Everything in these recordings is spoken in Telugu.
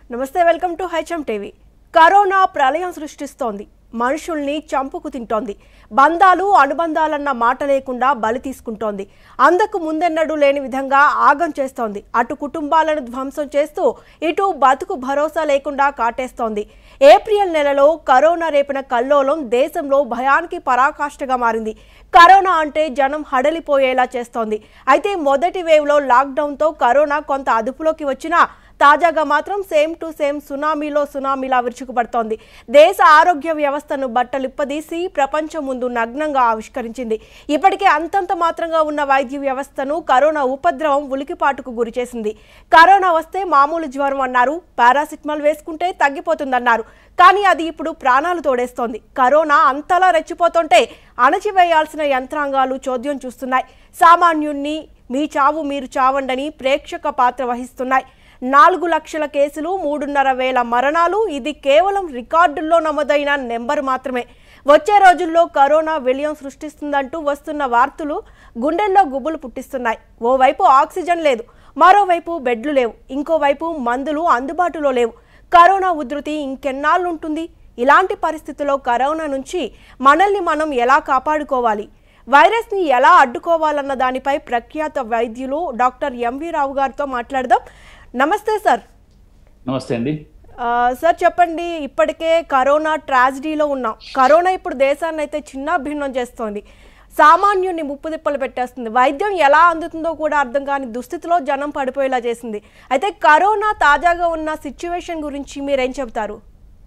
నమస్తే welcome to HM TV corona ప్రళయం సృష్టిస్తోంది మనుషుల్ని చంపుకు తింటోంది బంధాలు అనుబంధాలన్న మాట లేకుండా బలి తీసుకుంటోంది అందకు ముందెన్నడూ లేని విధంగా ఆగం చేస్తోంది అటు కుటుంబాలను ధ్వంసం చేస్తూ ఇటు బతుకు భరోసా లేకుండా కాటేస్తోంది ఏప్రిల్ నెలలో కరోనా రేపిన కల్లోలం దేశంలో భయానికి పరాకాష్ఠగా మారింది కరోనా అంటే జనం హడలిపోయేలా చేస్తోంది అయితే మొదటి వేవ్లో లాక్డౌన్తో కరోనా కొంత అదుపులోకి వచ్చినా తాజాగా మాత్రం సేమ్ టు సేమ్ సునామీలో సునామీలా విరుచుకుపడుతోంది దేశ ఆరోగ్య వ్యవస్థను బట్టలిప్పదీసి ప్రపంచం ముందు నగ్నంగా ఆవిష్కరించింది ఇప్పటికే అంతంత మాత్రంగా ఉన్న వైద్య వ్యవస్థను కరోనా ఉపద్రవం ఉలికిపాటుకు గురిచేసింది కరోనా వస్తే మామూలు జ్వరం అన్నారు పారాసిటమాల్ వేసుకుంటే తగ్గిపోతుందన్నారు కానీ అది ఇప్పుడు ప్రాణాలు తోడేస్తోంది కరోనా అంతలా రెచ్చిపోతుంటే అణచివేయాల్సిన యంత్రాంగాలు చోద్యం చూస్తున్నాయి సామాన్యుణ్ణి మీ చావు మీరు చావండని ప్రేక్షక పాత్ర వహిస్తున్నాయి నాలుగు లక్షల కేసులు మూడున్నర వేల మరణాలు ఇది కేవలం రికార్డుల్లో నమోదైన నెంబర్ మాత్రమే వచ్చే రోజుల్లో కరోనా విలయం సృష్టిస్తుందంటూ వస్తున్న వార్తలు గుండెల్లో గుబులు పుట్టిస్తున్నాయి ఓవైపు ఆక్సిజన్ లేదు మరోవైపు బెడ్లు లేవు ఇంకోవైపు మందులు అందుబాటులో లేవు కరోనా ఉధృతి ఇంకెన్నాళ్ళుంటుంది ఇలాంటి పరిస్థితుల్లో కరోనా నుంచి మనల్ని మనం ఎలా కాపాడుకోవాలి వైరస్ని ఎలా అడ్డుకోవాలన్న దానిపై ప్రఖ్యాత వైద్యులు డాక్టర్ ఎంవి రావు గారితో మాట్లాడదాం నమస్తే సార్ నమస్తే అండి ఆ, సార్ చెప్పండి ఇప్పటికే కరోనా ట్రాజిడీలో ఉన్నాం కరోనా ఇప్పుడు దేశాన్ని అయితే చిన్న భిన్నం చేస్తోంది సామాన్యుని ముప్పు తిప్పలు పెట్టేస్తుంది వైద్యం ఎలా అందుతుందో కూడా అర్థం కాని దుస్థితిలో జనం పడిపోయేలా చేసింది అయితే కరోనా తాజాగా ఉన్న సిచ్యువేషన్ గురించి మీరేం చెబుతారు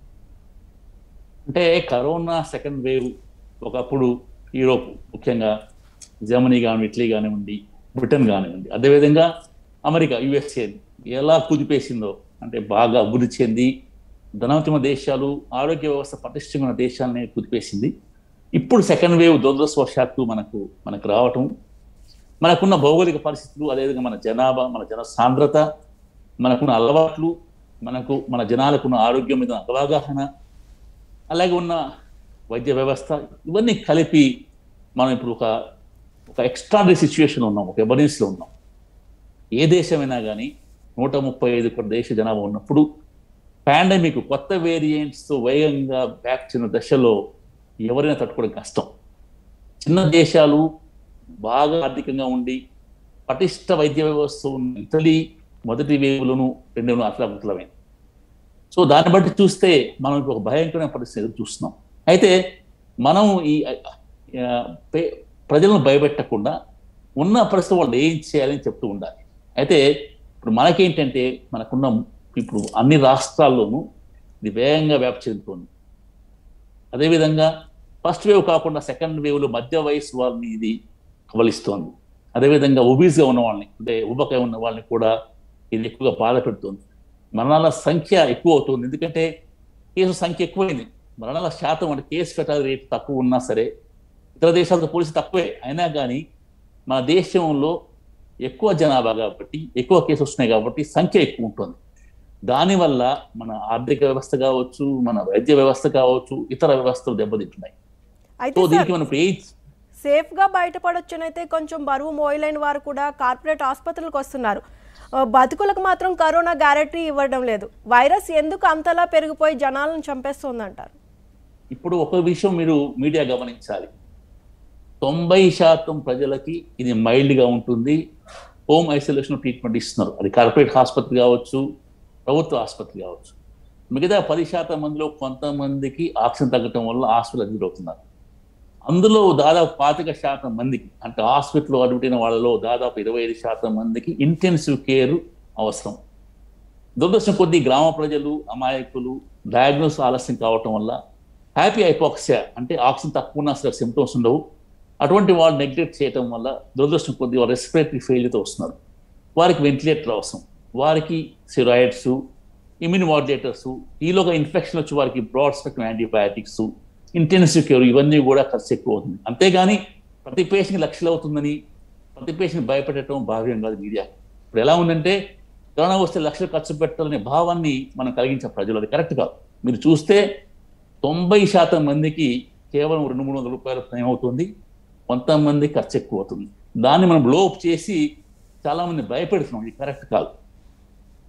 అంటే కరోనా సెకండ్ వేవ్ ఒకప్పుడు యూరోప్ ముఖ్యంగా జర్మనీ కానివ్వండి ఇటలీ కానివ్వండి బ్రిటన్ కానివ్వండి అదేవిధంగా అమెరికా యుఎస్ఏ ఎలా కుదిపేసిందో అంటే బాగా అభివృద్ధి చెంది ధనవంతమ దేశాలు ఆరోగ్య వ్యవస్థ పటిష్టంగా ఉన్న దేశాలని కుదిపేసింది ఇప్పుడు సెకండ్ వేవ్ దురదృష్టవశాత్తు మనకు మనకు రావటం మనకున్న భౌగోళిక పరిస్థితులు అదేవిధంగా మన జనాభా మన జన సాంద్రత మనకున్న అలవాట్లు మనకు మన జనాలకున్న ఆరోగ్యం మీద అవగాహన అలాగే ఉన్న వైద్య వ్యవస్థ ఇవన్నీ కలిపి మనం ఇప్పుడు ఒక ఒక ఎక్స్ట్రాడరీ సిచ్యువేషన్ ఉన్నాం ఒక ఎమర్జెన్సీలో ఉన్నాం ఏ దేశమైనా కానీ నూట ముప్పై ఐదు కోట్ల దేశ జనాభా ఉన్నప్పుడు పాండమిక్ కొత్త వేరియంట్స్తో వేగంగా వ్యాక్సిన్ దశలో ఎవరైనా తట్టుకోవడం కష్టం చిన్న దేశాలు బాగా ఆర్థికంగా ఉండి పటిష్ట వైద్య వ్యవస్థ ఉన్న ఇటలీ మొదటి వేవులను రెండును అతలకుతలమైంది సో దాన్ని బట్టి చూస్తే మనం ఇప్పుడు ఒక భయంకరమైన పరిస్థితి ఎదురు చూస్తున్నాం అయితే మనం ఈ ఆ, పే- ప్రజలను భయపెట్టకుండా ఉన్న పరిస్థితి వాళ్ళు ఏం చేయాలని చెప్తూ ఉండాలి అయితే ఇప్పుడు మనకేంటంటే మనకున్న ఇప్పుడు అన్ని రాష్ట్రాల్లోనూ ఇది వేగంగా వ్యాప్తి చెందుతుంది అదేవిధంగా ఫస్ట్ వేవ్ కాకుండా సెకండ్ వేవ్లో మధ్య వయసు వాళ్ళని ఇది కవలిస్తోంది అదేవిధంగా ఒబీస్గా ఉన్న వాళ్ళని అంటే ఉబకాయ ఉన్న వాళ్ళని కూడా ఇది ఎక్కువగా బాధ పెడుతుంది మరణాల సంఖ్య ఎక్కువ అవుతుంది ఎందుకంటే కేసు సంఖ్య ఎక్కువైంది మరణాల శాతం అంటే కేసు ఫెటాలిటీ రేట్ తక్కువ ఉన్నా సరే ఇతర దేశాలతో పోలిస్తే తక్కువే అయినా కానీ మన దేశంలో ఎక్కువ జనాభా కాబట్టి ఎక్కువ కేసు వస్తున్నాయి కాబట్టి సంఖ్య ఎక్కువ ఉంటుంది దానివల్ల మన ఆర్థిక వ్యవస్థ కావచ్చు మన వైద్య వ్యవస్థ కావచ్చు ఇతర వ్యవస్థలు దెబ్బతింటున్నాయి అయితే సో సార్ దీనికి మనం ఇప్పుడు ఏం సేఫ్ గా బయటపడొచ్చనైతే కొంచెం బరువు మోయలేని వారు కూడా కార్పొరేట్ ఆసుపత్రులకు వస్తున్నారు ఆ, బతుకులకు మాత్రం కరోనా గ్యారెంటీ ఇవ్వడం లేదు వైరస్ ఎందుకు అంతలా పెరిగిపోయి జనాలను చంపేస్తుందంటారు ఇప్పుడు ఒక విషయం మీరు మీడియా గమనించాలి తొంభై శాతం ప్రజలకి ఇది మైల్డ్గా ఉంటుంది హోమ్ ఐసోలేషన్ ట్రీట్మెంట్ ఇస్తున్నారు అది కార్పొరేట్ ఆసుపత్రి కావచ్చు ప్రభుత్వ ఆసుపత్రి కావచ్చు మిగతా పది శాతం మందిలో కొంతమందికి ఆక్సిజన్ తగ్గటం వల్ల హాస్పిటల్ అడ్మిట్ అవుతున్నారు అందులో దాదాపు పాతిక శాతం మందికి అంటే హాస్పిటల్లో అడ్మిట్ అయిన వాళ్ళలో దాదాపు ఇరవై ఐదు శాతం మందికి ఇంటెన్సివ్ కేర్ అవసరం దురదృష్టం కొద్ది గ్రామ ప్రజలు అమాయకులు డయాగ్నోస్ ఆలస్యం కావటం వల్ల హ్యాపీ హైపోక్సియా అంటే ఆక్సిజన్ తక్కువ ఉన్న అసలు సిమ్టమ్స్ ఉండవు అటువంటి వాళ్ళు నెగ్లెక్ట్ చేయటం వల్ల దురదృష్టం కొద్ది వాళ్ళు రెస్పిరేటరీ ఫెయిల్యూర్తో వస్తున్నారు వారికి వెంటిలేటర్ అవసరం వారికి సిరాయిడ్స్ ఇమ్యూన్ మాడ్యులేటర్స్ ఈలోగా ఇన్ఫెక్షన్ వచ్చి వారికి broad spectrum antibiotics intensive care ఇవన్నీ కూడా ఖర్చు ఎక్కువ అవుతుంది అంతేగాని ప్రతి పేషెంట్కి లక్షలు అవుతుందని ప్రతి పేషెంట్ భయపెట్టడం భావ్యం కాదు మీడియా ఇప్పుడు ఎలా ఉందంటే కరోనా వస్తే లక్షలు ఖర్చు పెట్టాలనే భావాన్ని మనం కలిగించే ప్రజలు అది కరెక్ట్ కాదు మీరు చూస్తే తొంభై శాతం మందికి కేవలం రెండు మూడు వందల రూపాయలు ఏమవుతుంది కొంతమంది ఖర్చు ఎక్కువ అవుతుంది దాన్ని మనం లోప్ చేసి చాలా మంది భయపెడుతున్నాం ఇది కరెక్ట్ కాదు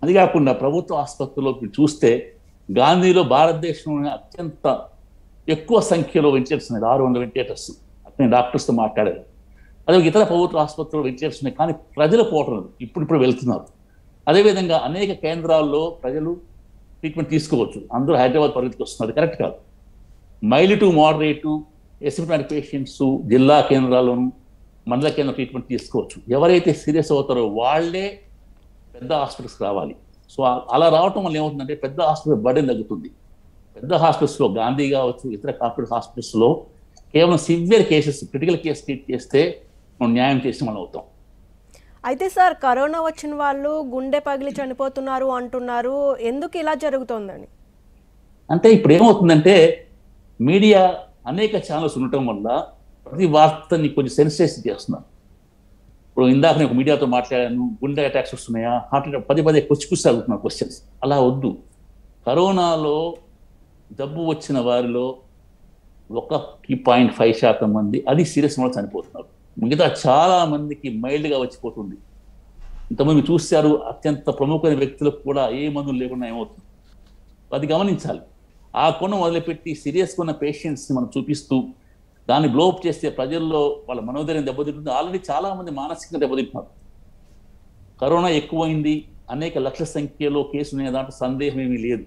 అది కాకుండా ప్రభుత్వ ఆసుపత్రుల్లో మీరు చూస్తే గాంధీలో భారతదేశంలోనే అత్యంత ఎక్కువ సంఖ్యలో వెంటిలేటర్స్ ఉన్నాయి ఆరు వందల వెంటిలేటర్స్ అక్కడ డాక్టర్స్తో మాట్లాడారు అదే ఇతర ప్రభుత్వ ఆసుపత్రుల్లో వెంటిలేటర్స్ ఉన్నాయి కానీ ప్రజలు పోవటం లేదు ఇప్పుడు ఇప్పుడు వెళ్తున్నారు అదేవిధంగా అనేక కేంద్రాల్లో ప్రజలు ట్రీట్మెంట్ తీసుకోవచ్చు అందరూ హైదరాబాద్ పరిధికి వస్తున్నారు కరెక్ట్ కాదు mild to moderate asymptomatic patients జిల్లా కేంద్రాల్లోనూ మండల కేంద్ర ట్రీట్మెంట్ తీసుకోవచ్చు ఎవరైతే సీరియస్ అవుతారో వాళ్ళే పెద్ద హాస్పిటల్స్కి రావాలి సో ఆ- అలా రావటం వల్ల ఏమవుతుందంటే పెద్ద హాస్పిటల్ బర్డెన్ తగ్గుతుంది పెద్ద హాస్పిటల్స్లో గాంధీ కావచ్చు ఇతర కార్పొరేట్ హాస్పిటల్స్లో కేవలం severe cases critical case treat చేస్తే మనం న్యాయం చేసిన మనం అవుతాం అయితే సార్ కరోనా వచ్చిన వాళ్ళు గుండె పగిలి చనిపోతున్నారు అంటున్నారు ఎందుకు ఇలా జరుగుతోందని అంటే ఇప్పుడు ఏమవుతుందంటే మీడియా అనేక ఛానల్స్ ఉండటం వల్ల ప్రతి వార్తని కొంచెం సెన్సేషన్ చేస్తున్నారు ఇప్పుడు ఇందాక నేను ఒక మీడియాతో మాట్లాడాను గుండె అటాక్స్ వస్తున్నాయా హార్ట్ అటాక్ పదే పదే కొచ్చి కూర్చి అడుగుతున్నారు క్వశ్చన్స్ అలా వద్దు కరోనాలో జబ్బు వచ్చిన వారిలో ఒకకి పాయింట్ ఫైవ్ శాతం మంది అది సీరియస్ వల్ల చనిపోతున్నారు మిగతా చాలా మందికి మైల్డ్గా వచ్చిపోతుంది ఇంతమంది మీరు చూశారు అత్యంత ప్రముఖమైన వ్యక్తులకు కూడా ఏ మందులు లేకుండా ఏమవుతుంది అది గమనించాలి ఆ కొన మొదలుపెట్టి సీరియస్ ఉన్న పేషెంట్స్ మనం చూపిస్తూ దాన్ని బ్లోఅప్ చేస్తే ప్రజల్లో వాళ్ళ మనోధైర్యం దెబ్బతింటుంది ఆల్రెడీ చాలా మంది మానసికంగా దెబ్బతింటున్నారు కరోనా ఎక్కువైంది అనేక లక్షల సంఖ్యలో కేసులు ఉన్నాయి దాంట్లో సందేహం ఏమీ లేదు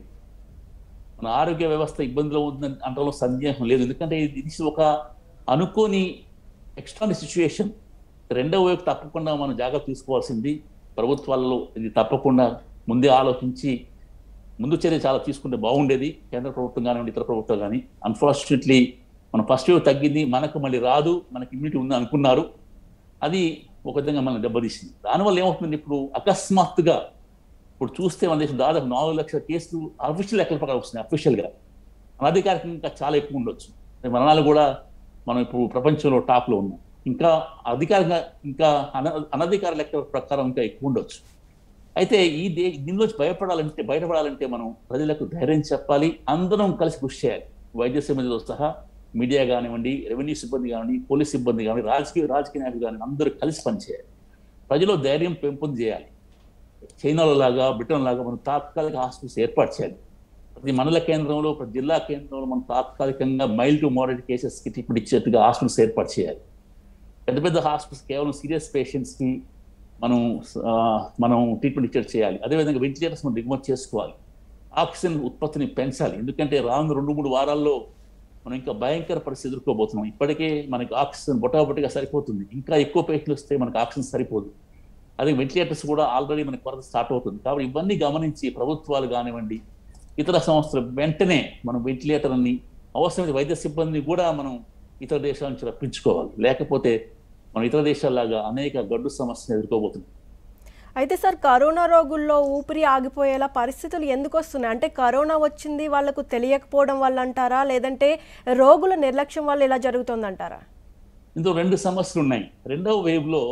మన ఆరోగ్య వ్యవస్థ ఇబ్బందిలో ఉందని అంటలో సందేహం లేదు ఎందుకంటే ఇది ఇది ఒక అనుకోని ఎక్స్ట్రాని సిచ్యువేషన్ రెండవ వైపు తప్పకుండా మనం జాగ్రత్త తీసుకోవాల్సింది ప్రభుత్వాలలో ఇది తప్పకుండా ముందే ఆలోచించి ముందు చర్య చాలా తీసుకుంటే బాగుండేది కేంద్ర ప్రభుత్వం కానివ్వండి ఇతర ప్రభుత్వం కానీ అన్ఫార్చునేట్లీ మన ఫస్ట్ వేవ్ తగ్గింది మనకు మళ్ళీ రాదు మనకి ఇమ్యూనిటీ ఉంది అనుకున్నారు అది ఒక విధంగా మనం దెబ్బతీసింది దానివల్ల ఏమవుతుంది ఇప్పుడు అకస్మాత్తుగా ఇప్పుడు చూస్తే మన దేశం దాదాపు నాలుగు లక్షల కేసులు అఫీషియల్ లెక్కల ప్రకారం వస్తున్నాయి అఫీషియల్గా అనధికారికంగా ఇంకా చాలా ఎక్కువ ఉండొచ్చు మరణాలు కూడా మనం ఇప్పుడు ప్రపంచంలో టాప్లో ఉన్నాం ఇంకా అధికారంగా ఇంకా అన అనధికార లెక్కల ప్రకారం ఇంకా ఎక్కువ ఉండొచ్చు అయితే ఈ దే దీనిలోంచి భయపడాలంటే బయటపడాలంటే మనం ప్రజలకు ధైర్యం చెప్పాలి అందరం కలిసి కృషి చేయాలి వైద్య సిబ్బందితో సహా మీడియా కానివ్వండి రెవెన్యూ సిబ్బంది కానివ్వండి పోలీస్ సిబ్బంది కానివ్వండి రాజకీయ రాజకీయ నాయకులు కానివ్వండి అందరూ కలిసి పనిచేయాలి ప్రజలు ధైర్యం పెంపొంది చేయాలి చైనాలో లాగా బ్రిటన్ లాగా మనం తాత్కాలిక హాస్పిటల్స్ ఏర్పాటు చేయాలి ప్రతి మండల కేంద్రంలో ప్రతి జిల్లా కేంద్రంలో మనం తాత్కాలికంగా మైల్డ్ టు మోడరేట్ కేసెస్కి ట్రీట్మెంట్ ఇచ్చేట్టుగా హాస్పిటల్స్ ఏర్పాటు చేయాలి పెద్ద పెద్ద హాస్పిటల్స్ కేవలం సీరియస్ పేషెంట్స్కి మనం ఆ, మనం ట్రీట్మెంట్ ఇచ్చేట్టు చేయాలి అదేవిధంగా వెంటిలేటర్స్ మనం దిగుమతి చేసుకోవాలి ఆక్సిజన్ ఉత్పత్తిని పెంచాలి ఎందుకంటే రాను రెండు మూడు వారాల్లో మనం ఇంకా భయంకర పరిస్థితి ఎదుర్కోబోతున్నాం ఇప్పటికే మనకి ఆక్సిజన్ బొటాబొటిగా సరిపోతుంది ఇంకా ఎక్కువ పేషెంట్లు వస్తే మనకి ఆక్సిజన్ సరిపోదు అదే వెంటిలేటర్స్ కూడా ఆల్రెడీ మనకి కొరత స్టార్ట్ అవుతుంది కాబట్టి ఇవన్నీ గమనించి ప్రభుత్వాలు కానివ్వండి ఇతర సంస్థలు వెంటనే మనం వెంటిలేటర్ని అవసరమైన వైద్య సిబ్బందిని కూడా మనం ఇతర దేశాల నుంచి రప్పించుకోవాలి లేకపోతే మనం ఇతర దేశాల్లాగా అనేక గడ్డు సమస్యలు ఎదుర్కోబోతున్నాం అయితే సార్ కరోనా రోగుల్లో ఊపిరి ఆగిపోయేలా పరిస్థితులు ఎందుకు వస్తున్నాయి అంటే కరోనా వచ్చింది వాళ్ళకు తెలియకపోవడం వల్ల అంటారా లేదంటే రోగుల నిర్లక్ష్యం వల్ల ఇలా జరుగుతుందంటారా ఇందులో రెండు సమస్యలు ఉన్నాయి రెండవ వేవ్ లో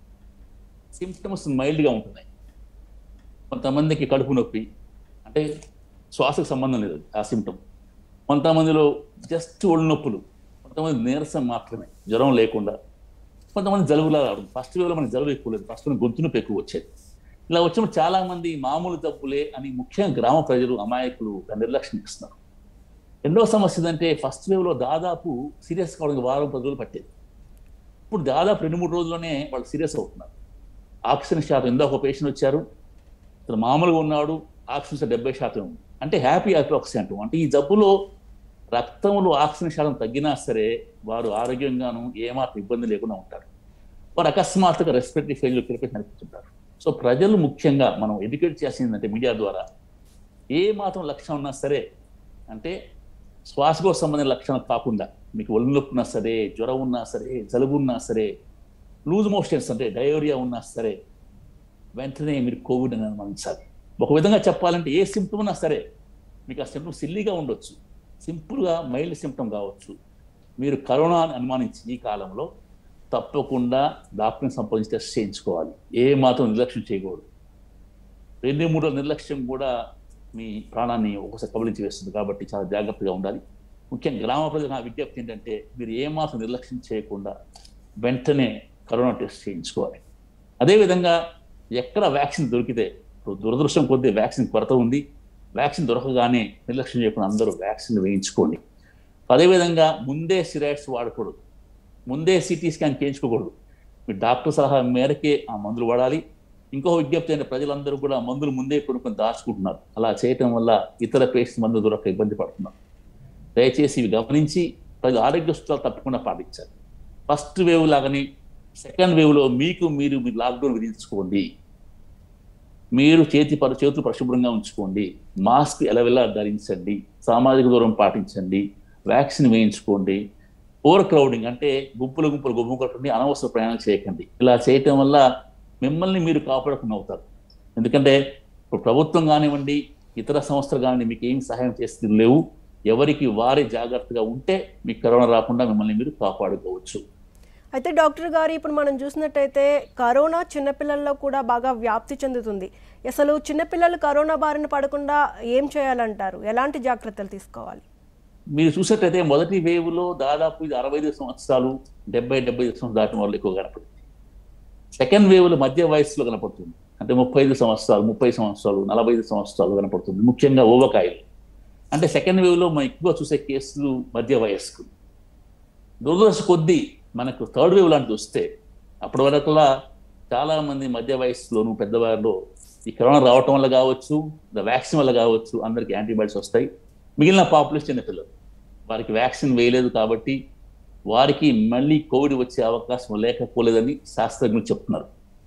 సిమ్టమ్స్ మైల్డ్ గా ఉంటున్నాయి కొంతమందికి కడుపు నొప్పి అంటే శ్వాసకు సంబంధం లేదు ఆ సిమ్టమ్ కొంతమందిలో జస్ట్ ఒళ్ళు నొప్పులు కొంతమంది నీరసం మాత్రమే జ్వరం లేకుండా కొంతమంది జలుబులా రావడం ఫస్ట్ వేవ్లో మనకి జలుబు ఎక్కువ లేదు ఫస్ట్ గొంతు నొప్పి ఎక్కువ వచ్చేది ఇలా వచ్చినప్పుడు చాలా మంది మామూలు జబ్బులే అని ముఖ్యంగా గ్రామ ప్రజలు అమాయకులు నిర్లక్ష్యం చేస్తున్నారు రెండవ సమస్య ఏంటంటే ఫస్ట్ వేవ్లో దాదాపు సీరియస్ కావడానికి వారం పది రోజులు పట్టేది ఇప్పుడు దాదాపు రెండు మూడు రోజుల్లోనే వాళ్ళు సీరియస్ అవుతున్నారు ఆక్సిజన్ శాతం ఇందాక ఒక పేషెంట్ వచ్చారు అతను మామూలుగా ఉన్నాడు ఆక్సిజన్ శాతం డెబ్బై శాతం ఉంది అంటే హ్యాపీ ఆక్సిజన్ అంటాం అంటే ఈ జబ్బులో రక్తంలో ఆక్సిజన్ శాతం తగ్గినా సరే వారు ఆరోగ్యంగాను ఏమాత్రం ఇబ్బంది లేకుండా ఉంటారు వారు అకస్మాత్తుగా రెస్పిరేటరీ ఫెయిల్యూర్ కిరపేసి నడిపిస్తుంటారు సో ప్రజలు ముఖ్యంగా మనం ఎడ్యుకేట్ చేసిందంటే మీడియా ద్వారా ఏ మాత్రం లక్షణం ఉన్నా సరే అంటే శ్వాసకోశ సంబంధించిన లక్షణం కాకుండా మీకు ఒళ్ళు నొప్పి ఉన్నా సరే జ్వరం ఉన్నా సరే జలుబు ఉన్నా సరే లూజ్ మోషన్స్ అంటే డయోరియా ఉన్నా సరే వెంటనే మీరు కోవిడ్ అని అనుమానించాలి ఒక విధంగా చెప్పాలంటే ఏ సిమ్టమ్ ఉన్నా సరే మీకు ఆ సిమ్టమ్ సిల్లీగా ఉండొచ్చు సింపుల్గా మైల్డ్ సిమ్టమ్ కావచ్చు మీరు కరోనా అని అనుమానించి ఈ కాలంలో తప్పకుండా డాక్టర్ని సంప్రదించి టెస్ట్ చేయించుకోవాలి ఏ మాత్రం నిర్లక్ష్యం చేయకూడదు రెండు మూడు రోజుల నిర్లక్ష్యం కూడా మీ ప్రాణాన్ని ఒకసారి కబలించి వేస్తుంది కాబట్టి చాలా జాగ్రత్తగా ఉండాలి ముఖ్యంగా గ్రామ ప్రజలకు నా విజ్ఞప్తి ఏంటంటే మీరు ఏమాత్రం నిర్లక్ష్యం చేయకుండా వెంటనే కరోనా టెస్ట్ చేయించుకోవాలి అదేవిధంగా ఎక్కడ వ్యాక్సిన్ దొరికితే ఇప్పుడు దురదృష్టం కొద్దీ వ్యాక్సిన్ కొరత ఉంది వ్యాక్సిన్ దొరకగానే నిర్లక్ష్యం చేయకుండా అందరూ వ్యాక్సిన్ వేయించుకోండి అదేవిధంగా ముందే సిరాయిడ్స్ వాడకూడదు ముందే సిటీ స్కాన్ చేయించుకోకూడదు మీ డాక్టర్ సలహా మేరకే ఆ మందులు వాడాలి ఇంకో విజ్ఞప్తి అయిన ప్రజలందరూ కూడా మందులు ముందే కొనుక్కొని దాచుకుంటున్నారు అలా చేయటం వల్ల ఇతర పేషెంట్స్ మందు దొరక ఇబ్బంది పడుతున్నారు దయచేసి ఇవి గమనించి ప్రజలు ఆరోగ్య సూత్రాలు తప్పకుండా పాటించాలి ఫస్ట్ వేవ్ లాగానే సెకండ్ వేవ్లో మీకు మీరు మీ లాక్డౌన్ విధించుకోండి మీరు చేతి పరి చేతులు పరిశుభ్రంగా ఉంచుకోండి మాస్క్ ఎలవెలా ధరించండి సామాజిక దూరం పాటించండి వ్యాక్సిన్ వేయించుకోండి ఓవర్ క్రౌడింగ్ అంటే గుంపులు గుంపులు గుంపు కట్టండి అనవసర ప్రయాణం చేయకండి ఇలా చేయటం వల్ల మిమ్మల్ని మీరు కాపాడకుండా అవుతారు ఎందుకంటే ఇప్పుడు ప్రభుత్వం కానివ్వండి ఇతర సంస్థలు కానివ్వండి మీకు ఏం సహాయం చేస్తుంది లేవు ఎవరికి వారే జాగ్రత్తగా ఉంటే మీకు కరోనా రాకుండా మిమ్మల్ని మీరు కాపాడుకోవచ్చు అయితే డాక్టర్ గారు ఇప్పుడు మనం చూసినట్టయితే కరోనా చిన్నపిల్లల్లో కూడా బాగా వ్యాప్తి చెందుతుంది అసలు చిన్నపిల్లలు కరోనా బారిన పడకుండా ఏం చేయాలంటారు ఎలాంటి జాగ్రత్తలు తీసుకోవాలి మీరు చూసినట్టయితే మొదటి వేవ్లో దాదాపు ఇది అరవై ఐదు సంవత్సరాలు డెబ్బై డెబ్బై ఐదు సంవత్సరాలు దాటిన వాళ్ళు ఎక్కువ కనపడుతుంది సెకండ్ వేవ్లో మధ్య వయస్సులో కనపడుతుంది అంటే ముప్పై ఐదు సంవత్సరాలు ముప్పై సంవత్సరాలు నలభై ఐదు సంవత్సరాలు కనపడుతుంది ముఖ్యంగా ఊబకాయలు అంటే సెకండ్ వేవ్లో మనం ఎక్కువ చూసే కేసులు మధ్య వయస్కు దురదృష్ట కొద్దీ మనకు థర్డ్ వేవ్ లాంటిది వస్తే అప్పటి వరకులా చాలా మంది మధ్య వయస్సులోను పెద్దవారిలో ఈ కరోనా రావటం వల్ల కావచ్చు ద వ్యాక్సిన్ వల్ల కావచ్చు అందరికి యాంటీబాడీస్ వస్తాయి మిగిలిన పాపులేషన్ చిన్న పిల్లలు వారికి వ్యాక్సిన్ వేయలేదు కాబట్టి వారికి మళ్ళీ కోవిడ్ వచ్చే అవకాశం లేకపోలేదని శాస్త్రజ్ఞులు చెప్తున్నారు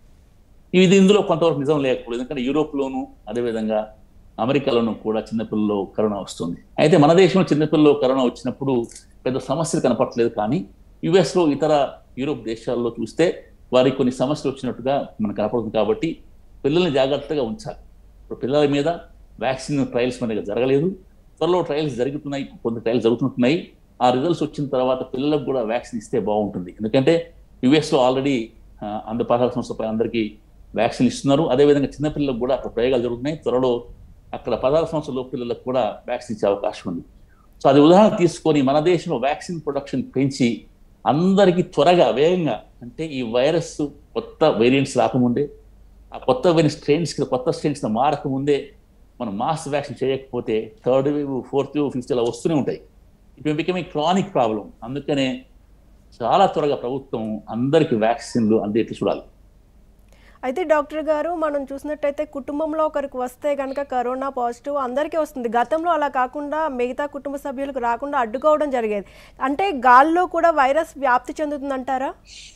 ఇది ఇందులో కొంతవరకు నిజం లేకపోలేదు ఎందుకంటే యూరోప్లోను అదేవిధంగా అమెరికాలోనూ కూడా చిన్నపిల్లల్లో కరోనా వస్తుంది అయితే మన దేశంలో చిన్నపిల్లల్లో కరోనా వచ్చినప్పుడు పెద్ద సమస్యలు కనపడలేదు కానీ యుఎస్లో ఇతర యూరోప్ దేశాల్లో చూస్తే వారికి కొన్ని సమస్యలు వచ్చినట్టుగా మనకు కనపడుతుంది కాబట్టి పిల్లల్ని జాగ్రత్తగా ఉంచాలి ఇప్పుడు పిల్లల మీద వ్యాక్సిన్ ట్రయల్స్ మనకి జరగలేదు త్వరలో ట్రయల్స్ జరుగుతున్నాయి కొన్ని ట్రయల్స్ జరుగుతుంటున్నాయి ఆ రిజల్ట్స్ వచ్చిన తర్వాత పిల్లలకు కూడా వ్యాక్సిన్ ఇస్తే బాగుంటుంది ఎందుకంటే యుఎస్లో ఆల్రెడీ అంద పదహారు సంవత్సరాల అందరికీ వ్యాక్సిన్ ఇస్తున్నారు అదేవిధంగా చిన్నపిల్లలకు కూడా అక్కడ ప్రయోగాలు జరుగుతున్నాయి త్వరలో అక్కడ పదహారు సంవత్సరాల పిల్లలకు కూడా వ్యాక్సిన్ ఇచ్చే అవకాశం ఉంది సో అది ఉదాహరణ తీసుకొని మన దేశంలో వ్యాక్సిన్ ప్రొడక్షన్ పెంచి అందరికీ త్వరగా వేగంగా అంటే ఈ వైరస్ కొత్త వేరియంట్స్ రాకముందే ఆ కొత్త వేరియంట్ స్ట్రెయిన్స్ కొత్త స్ట్రెయిన్స్ మారకముందే మనం మాస్ వ్యాక్సిన్ చేయకపోతే third wave fourth wave fifth ఇలా వస్తూనే ఉంటాయి ఇప్పుడు బికమ్ ఏ క్రానిక్ ప్రాబ్లం అందుకనే చాలా త్వరగా ప్రభుత్వం అందరికి వ్యాక్సిన్లు అందేట్లు చూడాలి అయితే డాక్టర్ గారు మనం చూసినట్టయితే కుటుంబంలో ఒకరికి వస్తే కనుక కరోనా పాజిటివ్ అందరికీ వస్తుంది గతంలో అలా కాకుండా మిగతా కుటుంబ సభ్యులకు రాకుండా అడ్డుకోవడం జరిగేది అంటే గాల్లో కూడా వైరస్ వ్యాప్తి చెందుతుందంటారా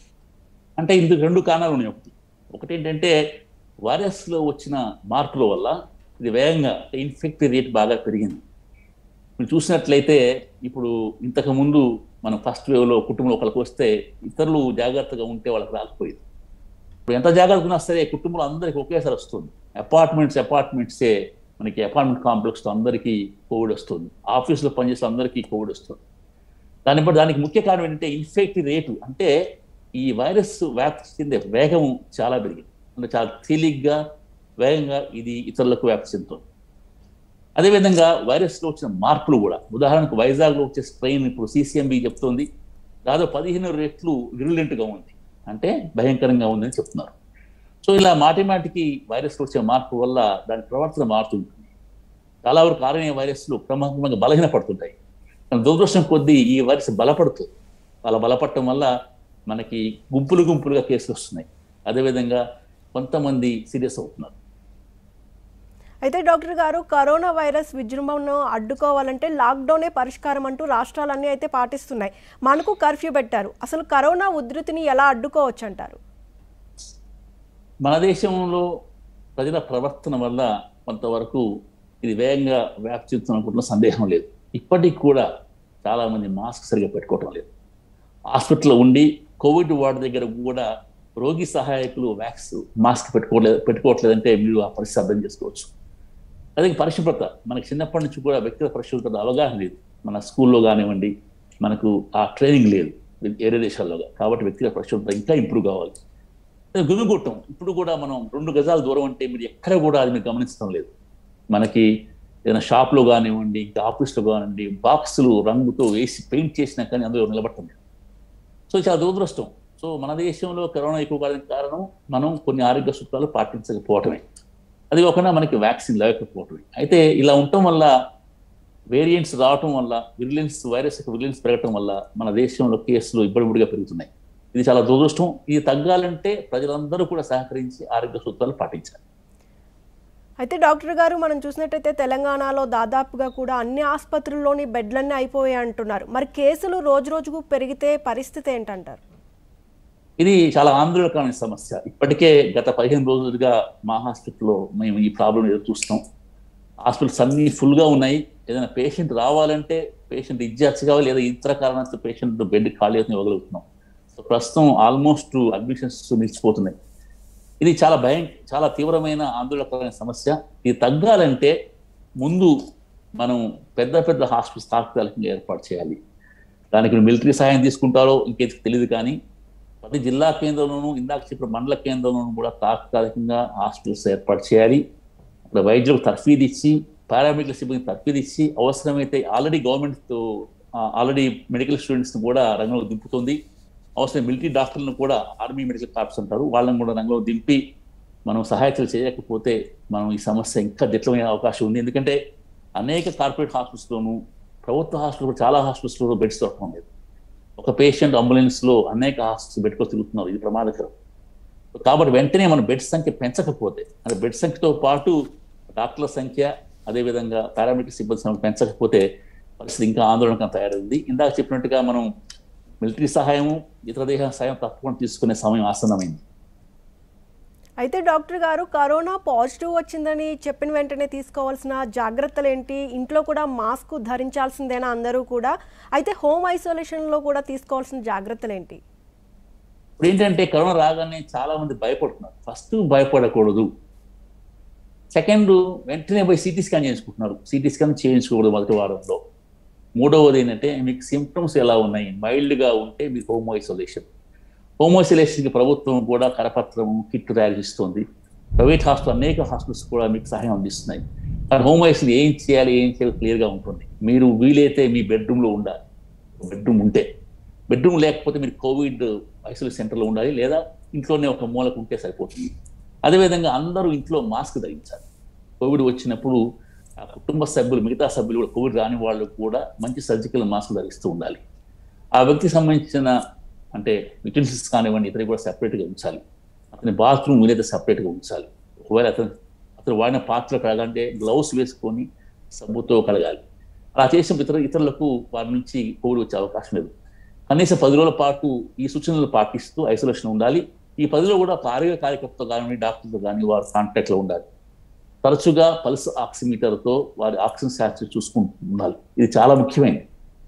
అంటే ఇందుకు రెండు కారణాలు ఉన్నాయి ఒకటి ఒకటి ఏంటంటే వైరస్లో వచ్చిన మార్పుల వల్ల ఇది వేగంగా ఇన్ఫెక్ట్ రేట్ బాగా పెరిగింది మీరు చూసినట్లయితే ఇప్పుడు ఇంతకు ముందు మనం ఫస్ట్ వేవ్లో కుటుంబంలో ఒకరికి వస్తే ఇతరులు జాగ్రత్తగా ఉంటే వాళ్ళకి రాకపోయేది ఇప్పుడు ఎంత జాగ్రత్తగా ఉన్నా సరే కుటుంబంలో అందరికీ ఒకేసారి వస్తుంది అపార్ట్మెంట్స్ అపార్ట్మెంట్సే మనకి అపార్ట్మెంట్ కాంప్లెక్స్లో అందరికీ కోవిడ్ వస్తుంది ఆఫీస్లో పనిచేసే అందరికీ కోవిడ్ వస్తుంది దాని బట్టి దానికి ముఖ్య కారణం ఏంటంటే ఇన్ఫెక్ట్ రేటు అంటే ఈ వైరస్ వ్యాప్తి చెందే వేగం చాలా పెరిగింది అంటే చాలా తేలిగ్గా వేగంగా ఇది ఇతరులకు వ్యాప్తి చెందుతుంది అదేవిధంగా వైరస్లో వచ్చిన మార్పులు కూడా ఉదాహరణకు వైజాగ్లో వచ్చే స్ట్రెయిన్ ఇప్పుడు సిసిఎంబి చెప్తోంది దాదాపు పదిహేను రెట్లు విరులెంట్గా ఉంది అంటే భయంకరంగా ఉందని చెప్తున్నారు సో ఇలా మాటి మాటికి వైరస్లో వచ్చే మార్పు వల్ల దాని ప్రవర్తన మారుతుంటుంది చాలా వరకు ఆర్ఎన్ఏ వైరస్లు క్రమంగా బలహీనపడుతుంటాయి కానీ దురదృష్టం కొద్దీ ఈ వైరస్ బలపడుతుంది అలా బలపడటం వల్ల మనకి గుంపులు గుంపులుగా కేసులు వస్తున్నాయి అదేవిధంగా కొంతమంది సీరియస్ అవుతున్నారు అయితే డాక్టర్ గారు కరోనా వైరస్ విజృంభణను అడ్డుకోవాలంటే లాక్డౌనే పరిష్కారం అంటూ రాష్ట్రాలన్నీ అయితే పాటిస్తున్నాయి మనకు కర్ఫ్యూ పెట్టారు అసలు కరోనా ఉధృతిని ఎలా అడ్డుకోవచ్చు అంటారు మన దేశంలో ప్రజల ప్రవర్తన వల్ల కొంతవరకు ఇది వేగంగా వ్యాప్తి చెందుతున్న సందేహం లేదు ఇప్పటికి కూడా చాలా మంది మాస్క్ సరిగా పెట్టుకోవటం లేదు హాస్పిటల్లో ఉండి కోవిడ్ వార్డు దగ్గర కూడా రోగి సహాయకులు వ్యాక్స్ మాస్క్ పెట్టుకోవట్లేదు పెట్టుకోవట్లేదంటే మీరు ఆ పరిస్థితి అర్థం చేసుకోవచ్చు అదే పరిశుభ్రత మనకి చిన్నప్పటి నుంచి కూడా వ్యక్తిగత పరిశుభ్రత అవగాహన లేదు మన స్కూల్లో కానివ్వండి మనకు ఆ ట్రైనింగ్ లేదు వేరే దేశాల్లో కాబట్టి వ్యక్తిగత పరిశుభ్రత ఇంకా ఇంప్రూవ్ కావాలి గుమిగొట్టం ఇప్పుడు కూడా మనం రెండు గజాల దూరం అంటే మీరు ఎక్కడ కూడా అది మీరు గమనించడం లేదు మనకి ఏదైనా షాప్లో కానివ్వండి ఇంకా ఆఫీస్లో కానివ్వండి బాక్సులు రంగుతో వేసి పెయింట్ చేసినా కానీ అందులో నిలబడటం లేదు సో చాలా దురదృష్టం సో మన దేశంలో కరోనా ఎక్కువ కావడానికి కారణం మనం కొన్ని ఆరోగ్య సూత్రాలు పాటించకపోవటమే అది కాకుండా మనకి వ్యాక్సిన్ లేకపోవటం అయితే ఇలా ఉండటం వల్ల వేరియంట్స్ రావటం వల్ల విజిలెన్స్ వైరస్ యొక్క విజిలెన్స్ పెరగటం వల్ల మన దేశంలో కేసులు ఇబ్బడిబడిగా పెరుగుతున్నాయి ఇది చాలా దురదృష్టం ఇది తగ్గాలంటే ప్రజలందరూ కూడా సహకరించి ఆరోగ్య సూత్రాలు పాటించాలి అయితే డాక్టర్ గారు మనం చూసినట్టయితే తెలంగాణలో దాదాపుగా కూడా అన్ని ఆసుపత్రుల్లోని బెడ్లన్నీ అయిపోయాయి అంటున్నారు మరి కేసులు రోజు రోజుకు పెరిగితే పరిస్థితి ఏంటంటారు ఇది చాలా ఆందోళనకరమైన సమస్య ఇప్పటికే గత పదిహేను రోజులుగా మా హాస్పిటల్లో మేము ఈ ప్రాబ్లం ఎదురు చూస్తాం హాస్పిటల్స్ అన్ని ఫుల్గా ఉన్నాయి ఏదైనా పేషెంట్ రావాలంటే పేషెంట్ డిశ్చార్జ్ కావాలి లేదా ఇతర కారణాలతో పేషెంట్ బెడ్ ఖాళీ అవుతుంది ఇవ్వగలుగుతున్నాం సో ప్రస్తుతం ఆల్మోస్ట్ అడ్మిషన్స్ నిలిచిపోతున్నాయి ఇది చాలా భయం చాలా తీవ్రమైన ఆందోళనకరమైన సమస్య ఇది తగ్గాలంటే ముందు మనం పెద్ద పెద్ద హాస్పిటల్స్ తాత్కాలికంగా ఏర్పాటు చేయాలి దానికి మిలిటరీ సహాయం తీసుకుంటారో ఇంకేది తెలియదు కానీ ప్రతి జిల్లా కేంద్రంలోనూ ఇందాక చెప్పిన మండల కేంద్రంలోనూ కూడా తాత్కాలికంగా హాస్పిటల్స్ ఏర్పాటు చేయాలి అక్కడ వైద్యులకు తర్ఫీదు ఇచ్చి పారామెడికల్ సిబ్బంది తర్ఫీదు ఇచ్చి అవసరమైతే already government already medical students కూడా రంగంలో దింపుతుంది అవసరం మిలిటరీ డాక్టర్లను కూడా ఆర్మీ మెడికల్ కార్ప్స్ అంటారు వాళ్ళని కూడా రంగంలో దింపి మనం సహాయతలు చేయకపోతే మనం ఈ సమస్య ఇంకా జటిలమైన అవకాశం ఉంది ఎందుకంటే అనేక కార్పొరేట్ హాస్పిటల్స్లోను ప్రభుత్వ హాస్పిటల్ చాలా హాస్పిటల్స్లో బెడ్స్ దొరకడం లేదు ఒక పేషెంట్ అంబులెన్స్ లో అనేక హాస్పిటల్స్ పెట్టుకొని తిరుగుతున్నారు ఇది ప్రమాదకరం కాబట్టి వెంటనే మనం బెడ్ సంఖ్య పెంచకపోతే అంటే బెడ్ సంఖ్యతో పాటు డాక్టర్ల సంఖ్య అదేవిధంగా పారామెడికల్ సిబ్బంది సంఖ్య పెంచకపోతే పరిస్థితి ఇంకా ఆందోళనకరం తయారైంది ఇందాక చెప్పినట్టుగా మనం మిలిటరీ సహాయము ఇతర దేశ సహాయం తప్పకుండా తీసుకునే సమయం ఆసన్నమైంది అయితే డాక్టర్ గారు కరోనా పాజిటివ్ వచ్చిందని చెప్పిన వెంటనే తీసుకోవాల్సిన జాగ్రత్తలు ఏంటి ఇంట్లో కూడా మాస్క్ ధరించాల్సిందేనా అందరూ కూడా అయితే హోమ్ ఐసోలేషన్లో కూడా తీసుకోవాల్సిన జాగ్రత్తలు ఏంటి ఇప్పుడు ఏంటంటే కరోనా రాగానే చాలా మంది భయపడుతున్నారు ఫస్ట్ భయపడకూడదు సెకండ్ వెంటనే పోయి సిటీ స్కాన్ చేయించుకుంటున్నారు సిటీ స్కాన్ చేయించుకోకూడదు మొదటి వారంలో మూడవది ఏంటంటే మీకు సిమ్టమ్స్ ఎలా ఉన్నాయి మైల్డ్గా ఉంటే మీకు హోమ్ ఐసోలేషన్ హోమ్ ఐసోలేషన్కి ప్రభుత్వం కూడా కరపత్రం కిట్ తయారు చేస్తుంది ప్రైవేట్ హాస్పిటల్ అనేక హాస్పిటల్స్ కూడా మీకు సహాయం అందిస్తున్నాయి కానీ హోమ్ ఐసోలేషన్ ఏం చేయాలి ఏం చేయాలి క్లియర్గా ఉంటుంది మీరు వీలైతే మీ బెడ్రూమ్లో ఉండాలి బెడ్రూమ్ ఉంటే బెడ్రూమ్ లేకపోతే మీరు కోవిడ్ ఐసోలేషన్ సెంటర్లో ఉండాలి లేదా ఇంట్లోనే ఒక మూలకు ఉంటే సరిపోతుంది అదేవిధంగా అందరూ ఇంట్లో మాస్క్ ధరించాలి కోవిడ్ వచ్చినప్పుడు ఆ కుటుంబ సభ్యులు మిగతా సభ్యులు కూడా కోవిడ్ రాని వాళ్ళు కూడా మంచి సర్జికల్ మాస్క్ ధరిస్తూ ఉండాలి ఆ వ్యక్తికి సంబంధించిన అంటే యుటెన్సిల్స్ కానివ్వండి ఇతర కూడా సెపరేట్గా ఉంచాలి అతని బాత్రూమ్ వీలైతే సెపరేట్గా ఉంచాలి ఒకవేళ అతను అతను వాడిన పాత్ర కడగాలంటే గ్లౌస్ వేసుకొని సబ్బుతో కడగాలి అలా చేసిన ఇతర ఇతరులకు వారి నుంచి కోవిడ్ వచ్చే అవకాశం లేదు కనీసం పది రోజుల పాటు ఈ సూచనలు పాటిస్తూ ఐసోలేషన్ ఉండాలి ఈ పదిలో కూడా ఒక ఆరోగ్య కార్యకర్తతో కానీ డాక్టర్తో కానీ వారు కాంటాక్ట్లో ఉండాలి తరచుగా పల్స్ ఆక్సిమీటర్తో వారి ఆక్సిజన్ శాస్త్రి చూసుకుంటూ ఉండాలి ఇది చాలా ముఖ్యమైనది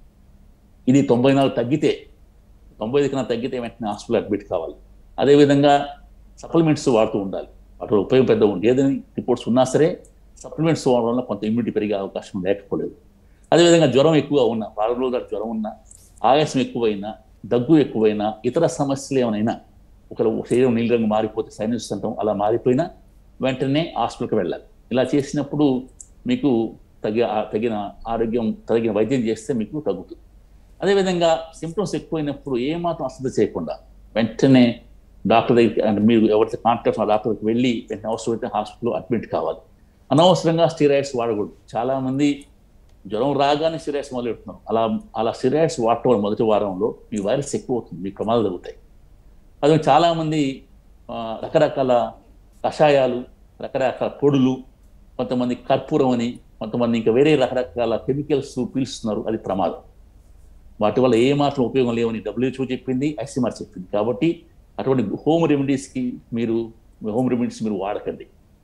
ఇది తొంభై నాలుగు తగ్గితే తొంభై ఐదు కన్నా తగ్గితే వెంటనే హాస్పిటల్ అడ్మిట్ కావాలి అదేవిధంగా సప్లిమెంట్స్ వాడుతూ ఉండాలి వాటి ఉపయోగం పెద్ద ఉంది ఏదైనా రిపోర్ట్స్ ఉన్నా సరే సప్లిమెంట్స్ వాడడం వల్ల కొంత ఇమ్యూనిటీ పెరిగే అవకాశం లేకపోలేదు అదేవిధంగా జ్వరం ఎక్కువ ఉన్నా వారం రోజుల జ్వరం ఉన్నా ఆయాసం ఎక్కువైనా దగ్గు ఎక్కువైనా ఇతర సమస్యలు ఏమైనా ఒకరు శరీరం నీళ్ళ రంగు మారిపోతే సైనస్ అంటాం అలా మారిపోయినా వెంటనే హాస్పిటల్కి వెళ్ళాలి ఇలా చేసినప్పుడు మీకు తగి తగిన ఆరోగ్యం తగిన వైద్యం చేస్తే మీకు తగ్గుతుంది అదేవిధంగా సిమ్టమ్స్ ఎక్కువైనప్పుడు ఏమాత్రం అశ్రద్ధ చేయకుండా వెంటనే డాక్టర్ దగ్గరికి అంటే మీరు ఎవరైతే కాంటాక్ట్ డాక్టర్కి వెళ్ళి వెంటనే అవసరమైతే హాస్పిటల్లో అడ్మిట్ కావాలి అనవసరంగా స్టీరాయిడ్స్ వాడకూడదు చాలా మంది జ్వరం రాగానే స్టీరాయిడ్స్ మొదలు పెడుతున్నారు అలా అలా స్టీరాయిడ్స్ వాడటం వల్ల మొదటి వారంలో మీ వైరస్ ఎక్కువ అవుతుంది మీ ప్రమాదాలు జరుగుతాయి అదే చాలా మంది ఆ, రకరకాల కషాయాలు రకరకాల పొడులు కొంతమంది కర్పూరం అని కొంతమంది ఇంకా వేరే రకరకాల కెమికల్స్ పీల్చుతున్నారు అది ప్రమాదం వాటి వల్ల ఏ మాత్రం ఉపయోగం లేవని డబ్ల్యూహెచ్ఓ చెప్పింది ఐసీఆర్ చెప్పింది కాబట్టి అటువంటి హోమ్ రెమెడీస్కి మీరు హోమ్ రెమెడీస్ మీరు వాడకండి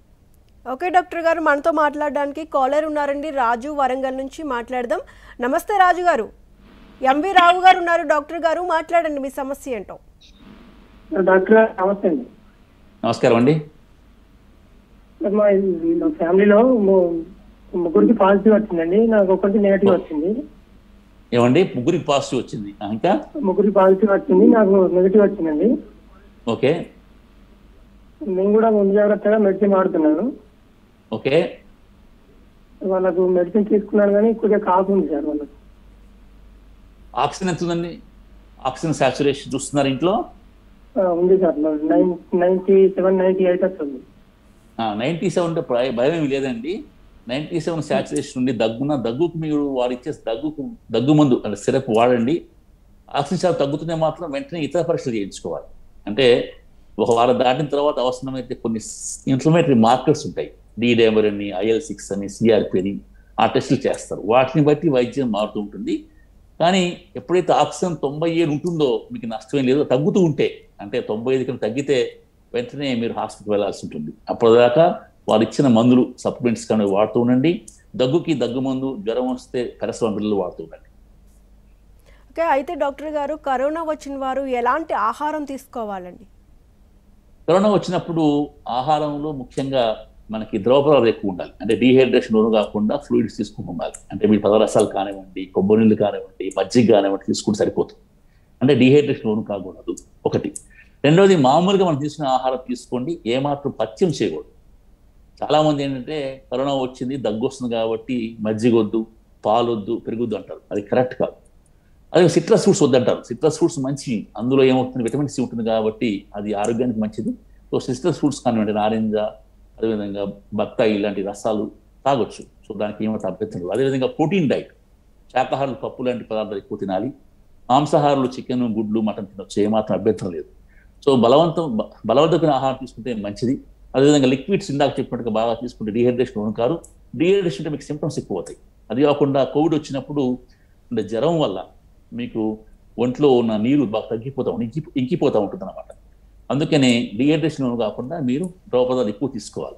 ఓకే డాక్టర్ గారు మనతో మాట్లాడడానికి కాలర్ ఉన్నారండి రాజు వరంగల్ నుంచి మాట్లాడదాం నమస్తే రాజు గారు ఎంవి రావు గారు ఉన్నారు డాక్టర్ గారు మాట్లాడండి మీ సమస్య ఏంటో డాక్టర్ గారు నమస్తే అండి నమస్కారం అండి మా మా ఫ్యామిలీలో ము- ముగ్గురికి పాజిటివ్ వచ్చిందండి నాకు ఒకటి నెగటివ్ వచ్చింది ఏమండి ముగ్గురికి పాజిటివ్ వచ్చింది ఆ, ఇంకా ముగ్గురికి పాజిటివ్ వచ్చింది నాకు నెగటివ్ వచ్చిందండి ఓకే నేను కూడా ముందు జాగ్రత్తగా మెడిసిన్ వాడుతున్నాను ఓకే వాళ్ళకు మెడిసిన్ తీసుకున్నాను కానీ కొద్దిగా కాపు ఉంది సార్ వాళ్ళకు ఆక్సిజన్ ఎంత ఉందండి ఆక్సిజన్ సాచురేషన్ చూస్తున్నారు ఇంట్లో ఆ, ఉంది sir nine ninety seven ninety eight వస్తుంది నైంటీ సెవెన్ భయం ఏమీ లేదండి నైంటీ సెవెన్ శాచురేషన్ ఉండి దగ్గున దగ్గుకు మీరు వాడు ఇచ్చే దగ్గుకు దగ్గు మందు అంటే సిరప్ వాడండి ఆక్సిజన్ శాతం తగ్గుతుంటే మాత్రం వెంటనే ఇతర పరీక్షలు చేయించుకోవాలి అంటే ఒక వారం దాటిన తర్వాత అవసరమైతే కొన్ని ఇన్ఫ్లమేటరీ మార్కర్స్ ఉంటాయి డీడేమర్ అని ఐఎల్ సిక్స్ అని సిఆర్పి అని ఆ టెస్టులు చేస్తారు వాటిని బట్టి వైద్యం మారుతూ ఉంటుంది కానీ ఎప్పుడైతే ఆక్సిజన్ తొంభై ఏడు ఉంటుందో మీకు నష్టం లేదో తగ్గుతూ ఉంటే అంటే తొంభై ఐదు కన్నా తగ్గితే వెంటనే మీరు హాస్పిటల్ వెళ్ళాల్సి ఉంటుంది అప్పటిదాకా వారు ఇచ్చిన మందులు సప్లిమెంట్స్ కానీ వాడుతూ ఉండండి దగ్గుకి దగ్గు మందు జ్వరం వస్తే పెరసలం బిళ్ళలు వాడుతూ ఉండండి ఓకే అయితే డాక్టర్ గారు కరోనా వచ్చిన వారు ఎలాంటి ఆహారం తీసుకోవాలండి కరోనా వచ్చినప్పుడు ఆహారంలో ముఖ్యంగా మనకి ద్రవపదాలు ఎక్కువ ఉండాలి అంటే డీహైడ్రేషన్ లోను కాకుండా ఫ్లూయిడ్స్ తీసుకుంటూ ఉండాలి అంటే మీ పదరసాలు కానివ్వండి కొబ్బరి నీళ్ళు కానివ్వండి మజ్జిగ కానివ్వండి తీసుకుంటే సరిపోతుంది అంటే డీహైడ్రేషన్ లోను కాకూడదు ఒకటి రెండోది మామూలుగా మనం తీసుకునే ఆహారం తీసుకోండి ఏమాత్రం పథ్యం చేయకూడదు చాలా మంది ఏంటంటే కరోనా వచ్చింది దగ్గు వస్తుంది కాబట్టి మజ్జిగ వద్దు పాలు వద్దు పెరుగుద్దు అంటారు అది కరెక్ట్ కాదు అదే సిట్రస్ ఫ్రూట్స్ వద్దంటారు సిట్రస్ ఫ్రూట్స్ మంచి అందులో ఏమవుతుంది విటమిన్ సి ఉంటుంది కాబట్టి అది ఆరోగ్యానికి మంచిది సో సిట్రస్ ఫ్రూట్స్ కానివ్వండి నారింజ అదేవిధంగా బత్తాయి ఇలాంటి రసాలు తాగొచ్చు సో దానికి ఏమైతే అభ్యంతరం లేదు అదేవిధంగా ప్రోటీన్ డైట్ శాకాహారులు పప్పు లాంటి పదార్థాలు ఎక్కువ తినాలి మాంసాహారులు చికెన్ గుడ్లు మటన్ తినొచ్చు ఏమాత్రం అభ్యంతరం లేదు సో బలవంతం బ- బలవర్ధకమైన ఆహారం తీసుకుంటే మంచిది అదేవిధంగా లిక్విడ్స్ ఇందాక చెప్పినట్టుగా బాగా తీసుకుంటే డిహైడ్రేషన్ ఉంటారు డిహైడ్రేషన్ అంటే మీకు సిమ్టమ్స్ ఎక్కువ అవుతాయి అది కాకుండా కోవిడ్ వచ్చినప్పుడు అంటే జ్వరం వల్ల మీకు ఒంట్లో ఉన్న నీరు బాగా తగ్గిపోతా ఉంటుంది ఇంకి ఇంకిపోతూ ఉంటుంది అనమాట అందుకనే డిహైడ్రేషన్ కాకుండా మీరు ద్రవ పదార్థాలు ఎక్కువ తీసుకోవాలి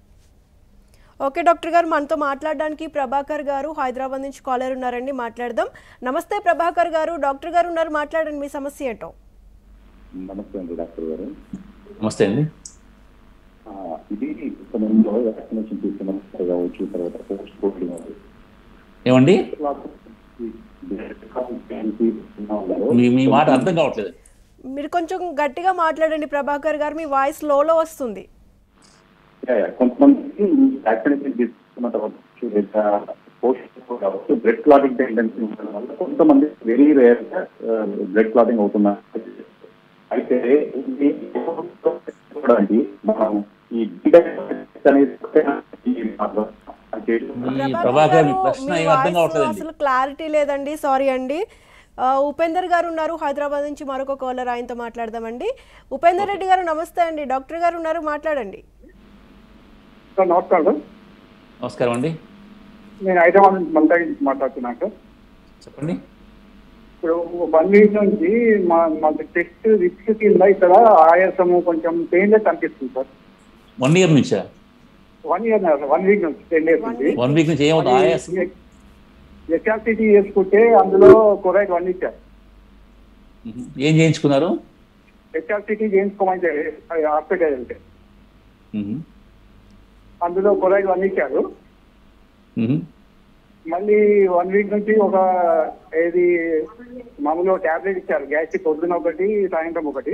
ఓకే డాక్టర్ గారు మనతో మాట్లాడడానికి ప్రభాకర్ గారు హైదరాబాద్ నుంచి కాలర్ ఉన్నారండి మాట్లాడదాం నమస్తే ప్రభాకర్ గారు డాక్టర్ గారు ఉన్నారు మాట్లాడండి మీ సమస్య ఏంటో నమస్తే అండి డాక్టర్ గారు నమస్తే అండి ఆ, ఇది సమయంలో వ్యాక్సినేషన్ తీసుకున్నాం కావచ్చు తర్వాత పోస్ట్ కోవిడ్ ఏమండి మీ మీ మాట అర్థం కావట్లేదు మీరు కొంచెం గట్టిగా మాట్లాడండి ప్రభాకర్ గారు మీ వాయిస్ లోలో వస్తుంది కొంతమంది వ్యాక్సినేషన్ తీసుకున్న తర్వాత పోస్ట్ కావచ్చు బ్లడ్ క్లాటింగ్ టెండెన్సీ ఉండడం వల్ల కొంతమంది వెరీ రేర్ గా బ్లడ్ క్లాటింగ్ అవుతున్నారు అయితే ఇది చూడండి మనం ఈ detox అనేది ఈ అంటే ఈ ప్రభాకర్ మీ ప్రశ్న మీ ఏం అర్థం వాయిస్ కావట్లేదండి అసలు క్లారిటీ లేదండి సారీ అండి ఆ, ఉపేందర్ గారు ఉన్నారు హైదరాబాద్ నుంచి మరొక కాలర్ ఆయనతో మాట్లాడదామండి ఉపేందర్ రెడ్డి గారు నమస్తే అండి డాక్టర్ గారు ఉన్నారు మాట్లాడండి సార్ నమస్కారం నమస్కారం అండి నేను హైదరాబాద్ నుంచి మల్కా నుంచి మాట్లాడుతున్నాను సార్ చెప్పండి ఇప్పుడు వన్ వీక్ నుంచి మా మాకు టెస్ట్ రిక్స్ కింద ఇక్కడ ఆయాసము కొంచెం పెయిన్లెస్ అనిపిస్తుంది సార్ వన్ ఇయర్ నుంచా వన్ ఇయర్ వన్ వీక్ నుంచి టెన్ డేస్ One నుంచి week. వన్ వీక్ నుంచి ఏమవుతుంది ఆయాసం ఎస్ఆర్సిటీ వేసుకుంటే అందులో కొరైట్ వన్ ఇచ్చారు మ్మ్. ఏం చేయించుకున్నారు హెచ్ఆర్సిటీ చేయించుకోమని హాస్పిటల్ వెళ్తే మ్మ్. అందులో కొరైట్ వన్ ఇచ్చారు మ్మ్. మళ్ళీ వన్ వీక్ నుంచి ఒక ఏది మామూలుగా టాబ్లెట్ ఇచ్చారు గ్యాస్ట్రిక్ పొద్దున ఒకటి సాయంత్రం ఒకటి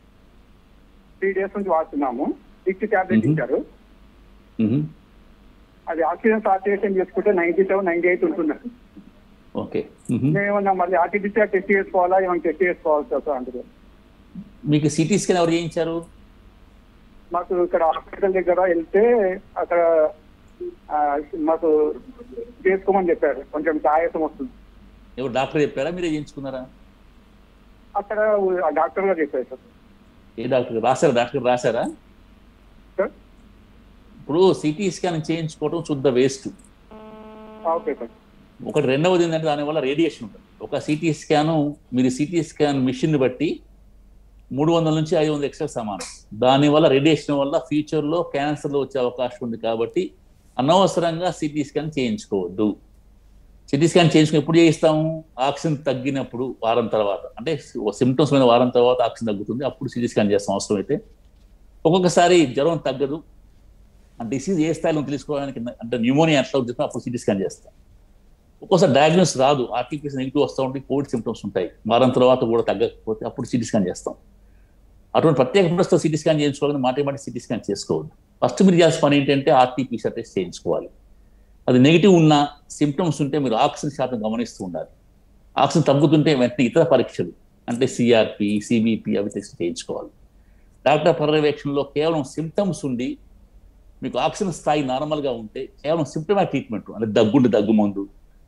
త్రీ డేస్ నుంచి వాడుతున్నాము సిక్స్ టాబ్లెట్ Mhm. ఇచ్చారు మ్మ్. అది ఆక్సిజన్ సాచురేషన్ చేసుకుంటే నైన్టీ సెవెన్ నైన్టీ ఎయిట్ ఉంటుంది ఓకే మ్మ్. మేమన్నా మళ్ళీ ఆర్టిఫిషియల్ టెస్ట్ చేసుకోవాలా ఏమైనా టెస్ట్ చేసుకోవాలి సార్ అందులో మీకు సిటీ స్కాన్ ఎవరు చేయించారు మాకు ఇక్కడ హాస్పిటల్ దగ్గర వెళ్తే అక్కడ ఆ, మాకు చేసుకోమని చెప్పారు కొంచెం ఆయాసం వస్తుంది ఎవరు డాక్టర్ చెప్పారా మీరే చేయించుకున్నారా అక్కడ ఆ డాక్టర్ గారు చెప్పారు సార్ ఏ డాక్టర్ రాశారా డాక్టర్ రాశారా సార్ ఇప్పుడు సిటీ స్కాన్ చేయించుకోవడం శుద్ధ వేస్ట్ ఆ, ఓకే సార్ ఒకటి రెండవది ఏంటంటే దానివల్ల రేడియేషన్ ఉంటుంది ఒక సిటీ స్కాను మీరు సిటీ స్కాన్ మిషన్ బట్టి మూడు వందల నుంచి ఐదు వందల ఎక్స్ట్రా సమానం దానివల్ల రేడియేషన్ వల్ల ఫ్యూచర్లో క్యాన్సర్లో వచ్చే అవకాశం ఉంది కాబట్టి అనవసరంగా సిటీ స్కాన్ చేయించుకోవద్దు సిటీ స్కాన్ చేయించుకుని ఎప్పుడు చేయిస్తాము ఆక్సిజన్ తగ్గినప్పుడు వారం తర్వాత అంటే సిమ్టమ్స్ మీద వారం తర్వాత ఆక్సిజన్ తగ్గుతుంది అప్పుడు సిటీ స్కాన్ చేస్తాం అవసరం అయితే ఒక్కొక్కసారి జ్వరం తగ్గదు ఆ డిసీజ్ ఏ స్థాయిలో తెలుసుకోవడానికి అంటే న్యూమోనియా ఎట్లా ఉంటుంది అప్పుడు సిటీ స్కాన్ చేస్తాం ఒక్కోసారి డయాగ్నోస్ రాదు ఆర్టీపీసీ నెగిటివ్ వస్తూ ఉంటే కోవిడ్ సిమ్టమ్స్ ఉంటాయి వారం తర్వాత కూడా తగ్గకపోతే అప్పుడు సిటీ స్కాన్ చేస్తాం అటువంటి ప్రత్యేక పరిస్థితిలో సిటీ స్కాన్ చేయించుకోవాలని మాటి మాటి సిటీ స్కాన్ చేసుకోవద్దు ఫస్ట్ మీరు చేయాల్సిన పని ఏంటంటే ఆర్టీపీసీఆర్ టెస్ట్ చేయించుకోవాలి అది నెగిటివ్ ఉన్న సిమ్టమ్స్ ఉంటే మీరు ఆక్సిజన్ శాతం గమనిస్తూ ఉండాలి ఆక్సిజన్ తగ్గుతుంటే వెంటనే ఇతర పరీక్షలు అంటే సిఆర్పి సిబిపి అవి టెస్ట్ చేయించుకోవాలి డాక్టర్ పర్యవేక్షణలో కేవలం సిమ్టమ్స్ ఉండి మీకు ఆక్సిజన్ స్థాయి నార్మల్గా ఉంటే కేవలం సిమ్టమాటిక్ ట్రీట్మెంట్ అంటే దగ్గుంటే దగ్గు మందు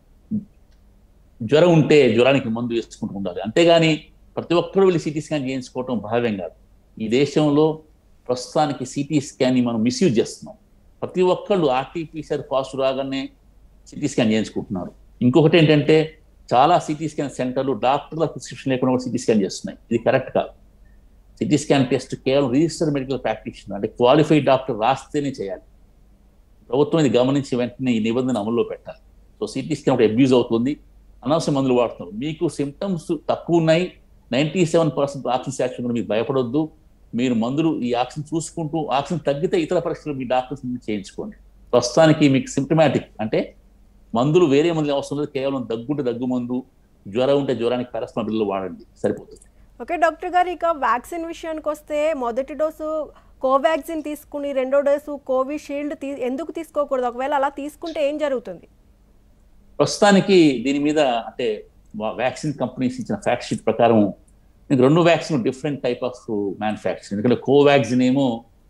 జ్వరం ఉంటే జ్వరానికి మందు వేసుకుంటూ ఉండాలి అంతేగాని ప్రతి ఒక్కరు వెళ్ళి సిటీ స్కాన్ చేయించుకోవటం భావ్యం కాదు ఈ దేశంలో ప్రస్తుతానికి సిటీ స్కాన్ ని మనం మిస్యూజ్ చేస్తున్నాం ప్రతి ఒక్కళ్ళు ఆర్టీపీసీఆర్ పాజిటివ్ రాగానే సిటీ స్కాన్ చేయించుకుంటున్నారు ఇంకొకటి ఏంటంటే చాలా సిటీ స్కాన్ సెంటర్లు డాక్టర్ల ప్రిస్క్రిప్షన్ లేకుండా కూడా సిటీ స్కాన్ చేస్తున్నాయి ఇది కరెక్ట్ కాదు సిటీ స్కాన్ టెస్ట్ కేవలం రిజిస్టర్డ్ మెడికల్ ప్రాక్టీషనర్ అంటే క్వాలిఫైడ్ డాక్టర్ రాస్తేనే చేయాలి ప్రభుత్వం ఇది గమనించి వెంటనే ఈ నిబంధన అమల్లో పెట్టాలి సో సిటీ స్కాన్ ఒకటి అబ్యూజ్ అవుతుంది అనవసర మందులు వాడుతున్నారు మీకు సిమ్టమ్స్ తక్కువ ఉన్నాయి ninety seven percent oxygen saturation మీకు భయపడొద్దు మీరు మందులు ఈ ఆక్సిజన్ చూసుకుంటూ ఆక్సిజన్ తగ్గితే ఇతర పరీక్షలు మీ డాక్టర్స్ నుండి చేయించుకోండి ప్రస్తుతానికి మీకు సిమ్టమాటిక్ అంటే మందులు వేరే మందులు అవసరం లేదు కేవలం దగ్గుంటే దగ్గు మందు జ్వరం ఉంటే జ్వరానికి పారాస్టమాల్ బిల్లు వాడండి సరిపోతుంది ఓకే డాక్టర్ గారు ఇక వ్యాక్సిన్ విషయానికి వస్తే మొదటి డోసు కోవాక్సిన్ తీసుకుని రెండో డోసు కోవిషీల్డ్ తీ ఎందుకు తీసుకోకూడదు ఒకవేళ అలా తీసుకుంటే ఏం జరుగుతుంది ప్రస్తుతానికి దీని మీద అంటే వ్యాక్సిన్ కంపెనీస్ ఇచ్చిన ఫ్యాక్ట్ షీట్ ప్రకారం మీకు రెండు vaccine different type of manufacturing ఎందుకంటే కోవాక్సిన్ ఏమో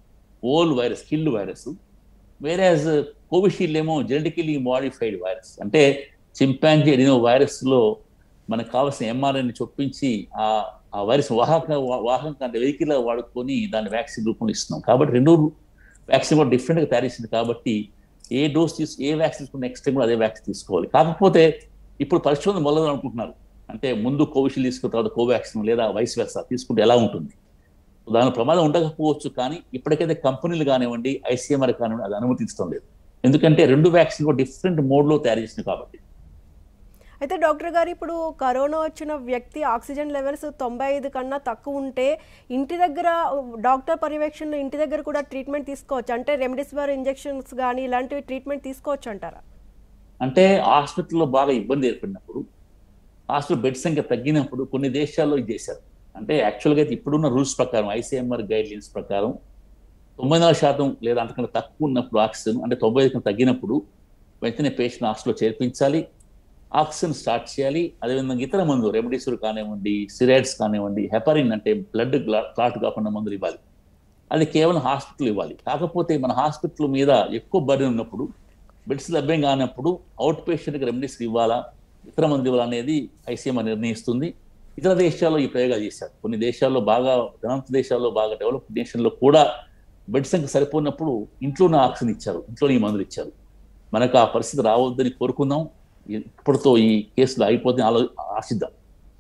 ఓల్ వైరస్ కిల్డ్ వైరస్ వేరే కోవిషీల్డ్ ఏమో జెనెటికలీ మోడిఫైడ్ వైరస్ అంటే చింపాంజీ ఎడినో వైరస్ లో మనకు కావాల్సిన ఎంఆర్ఎన్ చొప్పించి ఆ ఆ వైరస్ వాహక వాహక అంటే వెహికల్ వాడుకొని దాన్ని వ్యాక్సిన్ రూపంలో ఇస్తున్నాం కాబట్టి రెండు వ్యాక్సిన్ కూడా డిఫరెంట్గా తయారు చేసింది కాబట్టి ఏ డోస్ తీసు ఏ వ్యాక్సిన్ తీసుకున్న నెక్స్ట్ టైం కూడా అదే వ్యాక్సిన్ తీసుకోవాలి కాకపోతే ఇప్పుడు పరిశోధన మొదలు అనుకుంటున్నారు అంటే ముందు కోవిషీల్డ్ తీసుకున్న తర్వాత కోవాక్సిన్ లేదా వైస్ వెర్సా తీసుకుంటే ఎలా ఉంటుంది దాని ప్రమాదం ఉండకపోవచ్చు కానీ ఇప్పటికైతే కంపెనీలు కానివ్వండి ఐసీఎంఆర్ కానివ్వండి అది అనుమతించడం లేదు ఎందుకంటే రెండు వ్యాక్సిన్ కూడా డిఫరెంట్ మోడ్లో తయారు చేసినాయి కాబట్టి అయితే డాక్టర్ గారు ఇప్పుడు కరోనా వచ్చిన వ్యక్తి ఆక్సిజన్ లెవెల్స్ తొంభై ఐదు కన్నా తక్కువ ఉంటే ఇంటి దగ్గర డాక్టర్ పర్యవేక్షణలో ఇంటి దగ్గర కూడా ట్రీట్మెంట్ తీసుకోవచ్చు అంటే రెమ్డెసివిర్ ఇంజెక్షన్స్ కానీ ఇలాంటివి ట్రీట్మెంట్ తీసుకోవచ్చు అంటారా అంటే హాస్పిటల్లో బాగా ఇబ్బంది ఏర్పడినప్పుడు హాస్పిటల్ బెడ్ సంఖ్య తగ్గినప్పుడు కొన్ని దేశాల్లో ఇది చేశారు అంటే యాక్చువల్గా అయితే ఇప్పుడున్న రూల్స్ ప్రకారం ఐసీఎంఆర్ గైడ్ లైన్స్ ప్రకారం తొంభై నాలుగు శాతం లేదా అంతకంటే తక్కువ ఉన్నప్పుడు ఆక్సిజన్ అంటే తొంభై ఐదు తగ్గినప్పుడు వెంటనే పేషెంట్ హాస్పిటల్లో చేర్పించాలి ఆక్సిజన్ స్టార్ట్ చేయాలి అదేవిధంగా ఇతర మందులు రెమెడీసివిర్ కానివ్వండి సిరైడ్స్ కానివ్వండి హెపరిన్ అంటే బ్లడ్ క్లాట్ కాకుండా మందులు ఇవ్వాలి అది కేవలం హాస్పిటల్ ఇవ్వాలి కాకపోతే మన హాస్పిటల్ మీద ఎక్కువ బర్డెన్ ఉన్నప్పుడు బెడ్స్ లభ్యం కానప్పుడు అవుట్ పేషెంట్కి రెమెడీస్ ఇవ్వాలా ఇతర మందులు ఇవ్వాలా అనేది ఐసీఎంఆర్ నిర్ణయిస్తుంది ఇతర దేశాల్లో ఈ ప్రయోగాలు చేశారు కొన్ని దేశాల్లో బాగా ధనంత దేశాల్లో బాగా డెవలప్డ్ దేశంలో కూడా బెడ్ సంఖ్య సరిపోయినప్పుడు ఇంట్లోనే ఆక్సిజన్ ఇచ్చారు ఇంట్లోనే ఈ మందులు ఇచ్చారు మనకు ఆ పరిస్థితి రావద్దని కోరుకుందాం ఇప్పటితో ఈ కేసులు అయిపోతే ఆలో ఆశిద్దాం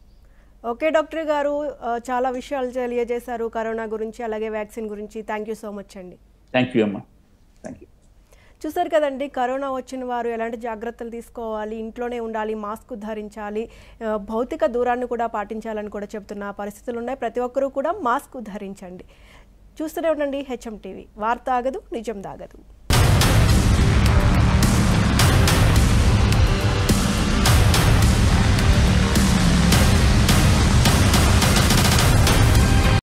ఓకే డాక్టర్ గారు ఆ, చాలా విషయాలు తెలియజేశారు కరోనా గురించి అలాగే వ్యాక్సిన్ గురించి థ్యాంక్ యూ సో మచ్ అండి థ్యాంక్ యూ అమ్మా థ్యాంక్ యూ చూసారు కదండి కరోనా వచ్చిన వారు ఎలాంటి జాగ్రత్తలు తీసుకోవాలి ఇంట్లోనే ఉండాలి మాస్క్ ధరించాలి ఆ, భౌతిక దూరాన్ని కూడా పాటించాలని కూడా చెప్తున్న పరిస్థితులు ఉన్నాయి ప్రతి ఒక్కరూ కూడా మాస్క్ ధరించండి చూస్తూనే ఉండండి హెచ్ఎం టీవీ వార్త ఆగదు నిజం దాగదు